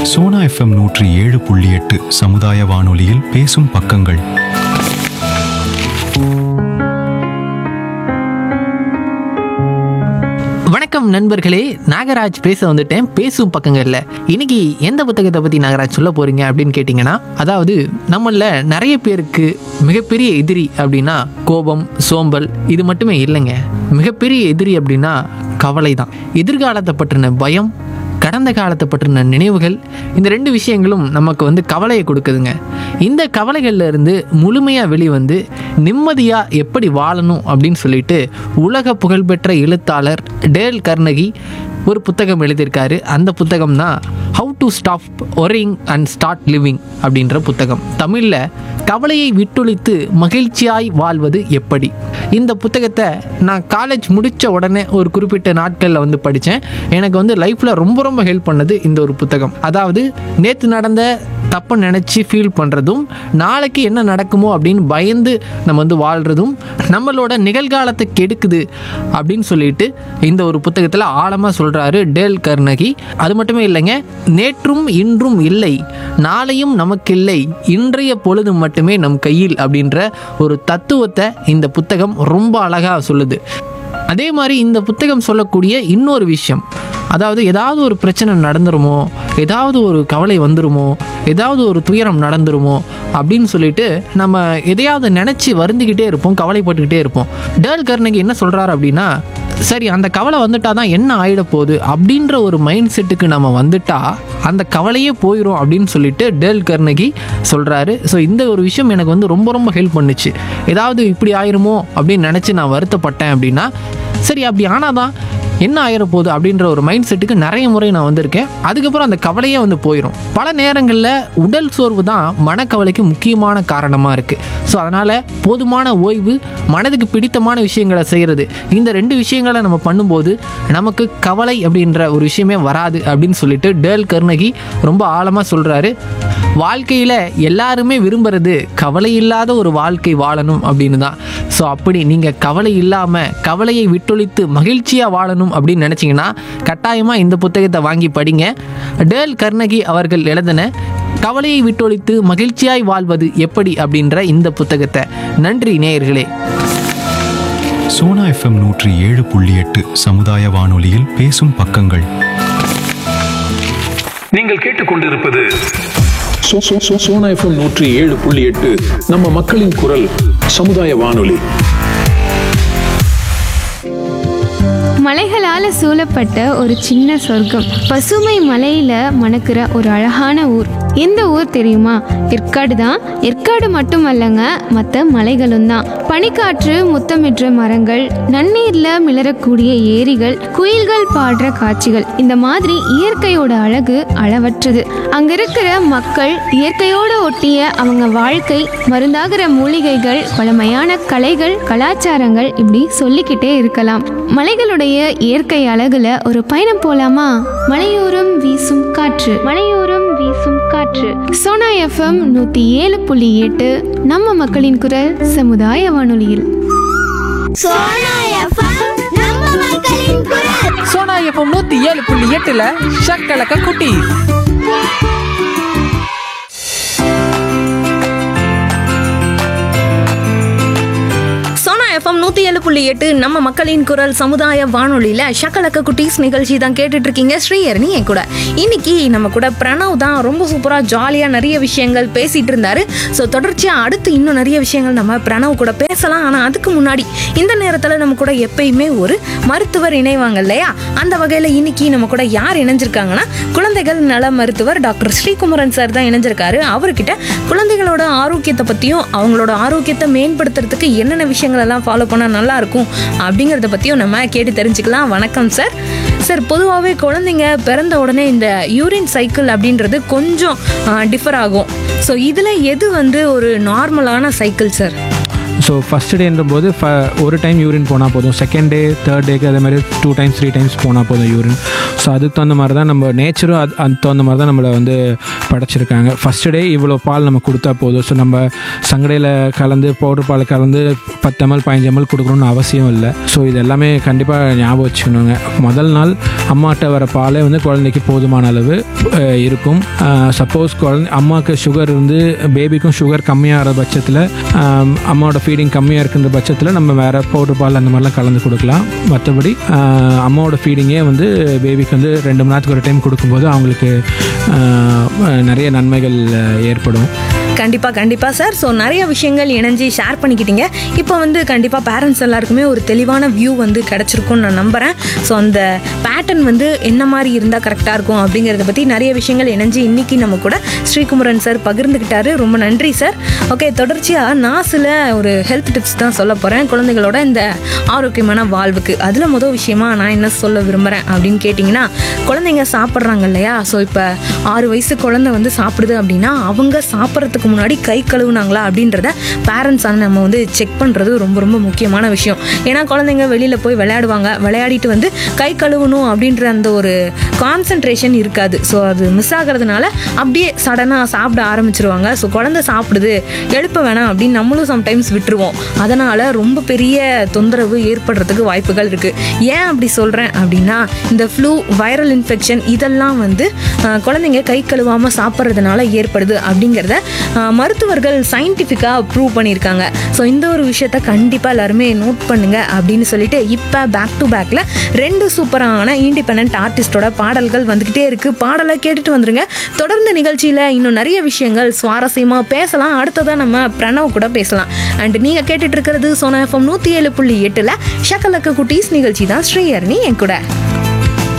Sona F M நூற்றி ஏழு புள்ளி எட்டு சமுதாய வானொலியில் பேசும் பக்கங்கள் வணக்கம் நண்பர்களே நாகராஜ் பேச வந்துட்டேன் பேசும் பக்கங்கள்ல இன்னைக்கு எந்த புத்தகத்தை பத்தி நாகராஜ் சொல்ல போறீங்க அப்படின்னு கேட்டிங்கன்னா அதாவது நம்மள நிறைய பேருக்கு மிகப்பெரிய எதிரி அப்படின்னா கோபம் சோம்பல் இது மட்டுமே இல்லைங்க மிகப்பெரிய எதிரி அப்படின்னா கவலை தான் எதிர்காலத்தை பற்றின பயம் கடந்த காலத்தை பற்றின நினைவுகள் இந்த ரெண்டு விஷயங்களும் நமக்கு வந்து கவலையை கொடுக்குதுங்க இந்த கவலைகள்ல இருந்து முழுமையாக வெளிவந்து நிம்மதியாக எப்படி வாழணும் அப்படின்னு சொல்லிட்டு உலக புகழ்பெற்ற எழுத்தாளர் டேல் கர்னகி ஒரு புத்தகம் எழுதியிருக்காரு அந்த புத்தகம் தான் how to stop worrying and start living அப்படின்ற புத்தகம் தமிழில் கவலையை விட்டொழித்து மகிழ்ச்சியாய் வாழ்வது எப்படி இந்த புத்தகத்தை நான் காலேஜ் முடித்த உடனே ஒரு குறிப்பிட்ட நாட்களில் வந்து படித்தேன் எனக்கு வந்து லைஃப்பில் ரொம்ப ரொம்ப ஹெல்ப் பண்ணது இந்த ஒரு புத்தகம் அதாவது நேற்று நடந்த தப்பை நினச்சி ஃபீல் பண்ணுறதும் நாளைக்கு என்ன நடக்குமோ அப்படின்னு பயந்து நம்ம வந்து வாழ்கிறதும் நம்மளோட நிகழ்காலத்தை கெடுக்குது அப்படின்னு சொல்லிட்டு இந்த ஒரு புத்தகத்தில் ஆழமாக சொல்கிறாரு டேல் கர்னகி அது மட்டுமே இல்லைங்க நேற்றும் இன்றும் இல்லை நாளையும் நமக்கில்லை இன்றைய பொழுது மட்டுமே நம் கையில் அப்படின்ற ஒரு தத்துவத்தை இந்த புத்தகம் ரொம்ப அழகாக சொல்லுது அதே மாதிரி இந்த புத்தகம் சொல்லக்கூடிய இன்னொரு விஷயம் அதாவது ஏதாவது ஒரு பிரச்சனை நடந்துருமோ ஏதாவது ஒரு கவலை வந்துருமோ ஏதாவது ஒரு துயரம் நடந்துருமோ அப்படின்னு சொல்லிட்டு நம்ம எதையாவது நினச்சி வருந்திக்கிட்டே இருப்போம் கவலைப்பட்டுக்கிட்டே இருப்போம் டேல் கர்னகி என்ன சொல்கிறாரு அப்படின்னா சரி அந்த கவலை வந்துட்டா தான் என்ன ஆயிட போகுது அப்படின்ற ஒரு மைண்ட் செட்டுக்கு நம்ம வந்துட்டா அந்த கவலையே போயிடும் அப்படின்னு சொல்லிட்டு டேல் கர்னகி சொல்கிறாரு ஸோ இந்த ஒரு விஷயம் எனக்கு வந்து ரொம்ப ரொம்ப ஹெல்ப் பண்ணுச்சு ஏதாவது இப்படி ஆயிருமோ அப்படின்னு நினச்சி நான் வருத்தப்பட்டேன் அப்படின்னா சரி அப்படி ஆனாதான் என்ன ஆயிர போகுது அப்படின்ற ஒரு மைண்ட் செட்டுக்கு நிறைய முறை நான் வந்திருக்கேன் அதுக்கப்புறம் அந்த கவலையே வந்து போயிடும் பல நேரங்களில் உடல் சோர்வு தான் மனக்கவலைக்கு முக்கியமான காரணமாக இருக்குது ஸோ அதனால் போதுமான ஓய்வு மனதுக்கு பிடித்தமான விஷயங்களை செய்கிறது இந்த ரெண்டு விஷயங்களை நம்ம பண்ணும்போது நமக்கு கவலை அப்படின்ற ஒரு விஷயமே வராது அப்படின்னு சொல்லிட்டு டேல் கருணகி ரொம்ப ஆழமாக சொல்கிறாரு வாழ்க்கையில் எல்லாருமே விரும்புறது கவலை இல்லாத ஒரு வாழ்க்கை வாழணும் அப்படின்னு தான் ஸோ அப்படி நீங்கள் கவலை இல்லாமல் கவலையை விட்டொழித்து மகிழ்ச்சியாக வாழணும் அப்படின்னு நினச்சிங்கன்னா கட்டாயமாக இந்த புத்தகத்தை வாங்கி படிங்க டேல் கர்ணகி அவர்கள் எழுதின கவலையை விட்டொழித்து மகிழ்ச்சியாய் வாழ்வது எப்படி அப்படின்ற இந்த புத்தகத்தை நன்றி நேயர்களே சோனா எஃப்எம் நூற்றி ஏழு புள்ளி எட்டு சமுதாய வானொலியில் பேசும் பக்கங்கள் நீங்கள் கேட்டுக்கொண்டிருப்பது சோ- சோ- சோ- சோனா எஃப்எம் நூற்றி ஏழு புள்ளி எட்டு நம்ம மக்களின் குரல் சமுதாய வானொலி மலைகளால சூழப்பட்ட ஒரு சின்ன சொர்க்கம் பசுமை மலையில மணக்கிற ஒரு அழகான ஊர் எந்த ஊர் தெரியுமா ஏற்காடு தான் ஏற்காடு மட்டுமல்லங்க மற்ற மலைகளும் தான் பனிக்காற்று முத்தமிடுற மரங்கள் நன்னீர்ல மிளறக்கூடிய ஏரிகள் குயில்கள் பாடுற காட்சிகள் இந்த மாதிரி இயற்கையோட அழகு அளவற்றது அங்க இருக்கிற மக்கள் இயற்கையோட ஒட்டிய அவங்க வாழ்க்கை மருந்தாகிற மூலிகைகள் பழமையான கலைகள் கலாச்சாரங்கள் இப்படி சொல்லிக்கிட்டே இருக்கலாம் மலைகளுடைய இயற்கை அழகுல ஒரு பயணம் போலாமா மலையோரம் வீசும் காற்று மலையோரம் வீசும் காற்று சோனா எஃப்எம் நூத்தி ஏழு புள்ளி எட்டு நம்ம மக்களின் குரல் சமுதாய வானொலியில் சோனா எஃப்எம் நம்ம மக்களின் குரல் சோனா எஃப்எம் நூற்றி ஏழு புள்ளி எட்டில் ஷக்கலக்க குட்டி சோனா எஃப்எம் நூத்தி ஏழு புள்ளி எட்டு நம்ம மக்களின் குரல் சமுதாய வானொலியில ஷக்கலக்க குட்டீஸ் நிகழ்ச்சி தான் கேட்டுட்டு இருக்கீங்க ஸ்ரீஹரணி என் கூட இன்னைக்கு நம்ம கூட பிரணவ் தான் ரொம்ப சூப்பரா ஜாலியா நிறைய விஷயங்கள் பேசிட்டு இருந்தாரு ஸோ தொடர்ச்சியா அடுத்து இன்னும் நிறைய விஷயங்கள் நம்ம பிரணவ் கூட பேசலாம் ஆனா அதுக்கு முன்னாடி இந்த நேரத்துல நம்ம கூட எப்பயுமே ஒரு மருத்துவர் இணைவாங்க இல்லையா அந்த வகையில இன்னைக்கு நம்ம கூட யார் இணைஞ்சிருக்காங்கன்னா குழந்தைகள் நல மருத்துவர் டாக்டர் ஸ்ரீகுமரன் சார் தான் இணைஞ்சிருக்காரு அவர்கிட்ட குழந்தைகளோட ஆரோக்கியத்தை பத்தியும் அவங்களோட ஆரோக்கியத்தை மேம்படுத்துறதுக்கு என்னென்ன விஷயங்கள் எல்லாம் ஃபாலோ பண்ணா நல்லா இருக்கும் அப்படிங்கறத பத்தியும் நம்ம கேட்டு தெரிஞ்சுக்கலாம் வணக்கம் சார் சார் பொதுவாகவே குழந்தைங்க பிறந்த உடனே இந்த யூரின் சைக்கிள் அப்படின்றது கொஞ்சம் டிஃபர் ஆகும் ஸோ இதில் எது வந்து ஒரு நார்மலான சைக்கிள் சார் ஸோ ஃபஸ்ட் டேன்ற போது ஃப ஒரு டைம் யூரின் போனால் போதும் செகண்ட் டே தேர்ட் டேக்கு அதே மாதிரி டூ டைம்ஸ் த்ரீ டைம்ஸ் போனால் போதும் யூரின் ஸோ அதுக்கு தகுந்த மாதிரி தான் நம்ம நேச்சரும் அது அதுக்கு தகுந்த மாதிரி தான் நம்மளை வந்து படைச்சிருக்காங்க ஃபஸ்ட் டே இவ்வளோ பால் நம்ம கொடுத்தா போதும் ஸோ நம்ம சங்கடையில் கலந்து பவுடர் பால் கலந்து பத்து எம்எல் பதினஞ்சு எம்எல் கொடுக்கணும்னு அவசியம் இல்லை ஸோ இது எல்லாமே கண்டிப்பாக ஞாபகம் வச்சுக்கணுங்க முதல் நாள் அம்மாட்ட வர பாலே வந்து குழந்தைக்கு போதுமான அளவு அஹ், இருக்கும் சப்போஸ் குழந்தை அம்மாவுக்கு சுகர் இருந்து பேபிக்கும் சுகர் கம்மியாகிற பட்சத்தில் ஆம், அம்மாவோட ஃபீடிங் கம்மியாக இருக்கின்ற பட்சத்தில் நம்ம வேறு பவுடர் பால் அந்த மாதிரிலாம் கலந்து கொடுக்கலாம் மற்றபடி ஆஹ், அம்மாவோட ஃபீடிங்கே வந்து பேபிக்கு வந்து ரெண்டு மணி நேரத்துக்கு ஒரு டைம் கொடுக்கும்போது அவங்களுக்கு ஆஹ், நிறைய நன்மைகள் அஹ், ஏற்படும் கண்டிப்பாக கண்டிப்பாக சார் ஸோ நிறைய விஷயங்கள் இணைஞ்சு ஷேர் பண்ணிக்கிட்டீங்க இப்போ வந்து கண்டிப்பாக பேரண்ட்ஸ் எல்லாருக்குமே ஒரு தெளிவான வியூ வந்து கிடச்சிருக்கும்னு நான் நம்புகிறேன் ஸோ அந்த பேட்டர்ன் வந்து என்ன மாதிரி இருந்தால் கரெக்டாக இருக்கும் அப்படிங்கிறத பற்றி நிறைய விஷயங்கள் இணைஞ்சு இன்னைக்கு நம்ம கூட ஸ்ரீகுமரன் சார் பகிர்ந்துக்கிட்டாரு ரொம்ப நன்றி சார் ஓகே தொடர்ச்சியாக நான் சில ஒரு ஹெல்த் டிப்ஸ் தான் சொல்ல போகிறேன் குழந்தைகளோட இந்த ஆரோக்கியமான வாழ்வுக்கு அதில் முதல் விஷயமா நான் என்ன சொல்ல விரும்புகிறேன் அப்படின்னு கேட்டிங்கன்னா குழந்தைங்க சாப்பிட்றாங்க இல்லையா ஸோ இப்போ ஆறு வயசு குழந்தை வந்து சாப்பிடுது அப்படின்னா அவங்க சாப்பிட்றதுக்கு முன்னாடி கை கழுவுனாங்களா அப்படின்றத பேரண்ட்ஸான நம்ம வந்து செக் பண்ணுறது ரொம்ப ரொம்ப முக்கியமான விஷயம் ஏன்னா குழந்தைங்க வெளியில் போய் விளையாடுவாங்க விளையாடிட்டு வந்து கை கழுவணும் அப்படின்ற அந்த ஒரு கான்சன்ட்ரேஷன் இருக்காது ஸோ அது மிஸ் ஆகிறதுனால அப்படியே சடனாக சாப்பிட ஆரம்பிச்சிருவாங்க ஸோ குழந்தை சாப்பிடுது எழுப்ப வேணாம் அப்படின்னு நம்மளும் சம்டைம்ஸ் விட்டுருவோம் அதனால் ரொம்ப பெரிய தொந்தரவு ஏற்படுறதுக்கு வாய்ப்புகள் இருக்குது ஏன் அப்படி சொல்கிறேன் அப்படின்னா இந்த ஃப்ளூ வைரல் இன்ஃபெக்ஷன் இதெல்லாம் வந்து ஆஹ், குழந்தைங்க கை கழுவாமல் சாப்பிட்றதுனால ஏற்படுது அப்படிங்கிறத ஆஹ், மருத்துவர்கள் சயின்டிஃபிக்காக ப்ரூவ் பண்ணியிருக்காங்க ஸோ இந்த ஒரு விஷயத்த கண்டிப்பாக எல்லாருமே நோட் பண்ணுங்க அப்படின்னு சொல்லிட்டு இப்போ பேக் டு பேக்கில் ரெண்டு சூப்பரான இண்டிபெண்ட் ஆர்டிஸ்டோட பாடல்கள் வந்துக்கிட்டே இருக்குது பாடலை கேட்டுட்டு வந்துருங்க தொடர்ந்து நிகழ்ச்சியில் இன்னும் நிறைய விஷயங்கள் சுவாரஸ்யமாக பேசலாம் அடுத்ததாக நம்ம பிரணவ் கூட பேசலாம் அண்ட் நீங்கள் கேட்டுட்டு இருக்கிறது சோனா எஃப்எம் நூற்றி ஏழு புள்ளி எட்டில் ஷக்கலக்க குட்டீஸ் நிகழ்ச்சி தான் ஸ்ரீஹரணி என் கூட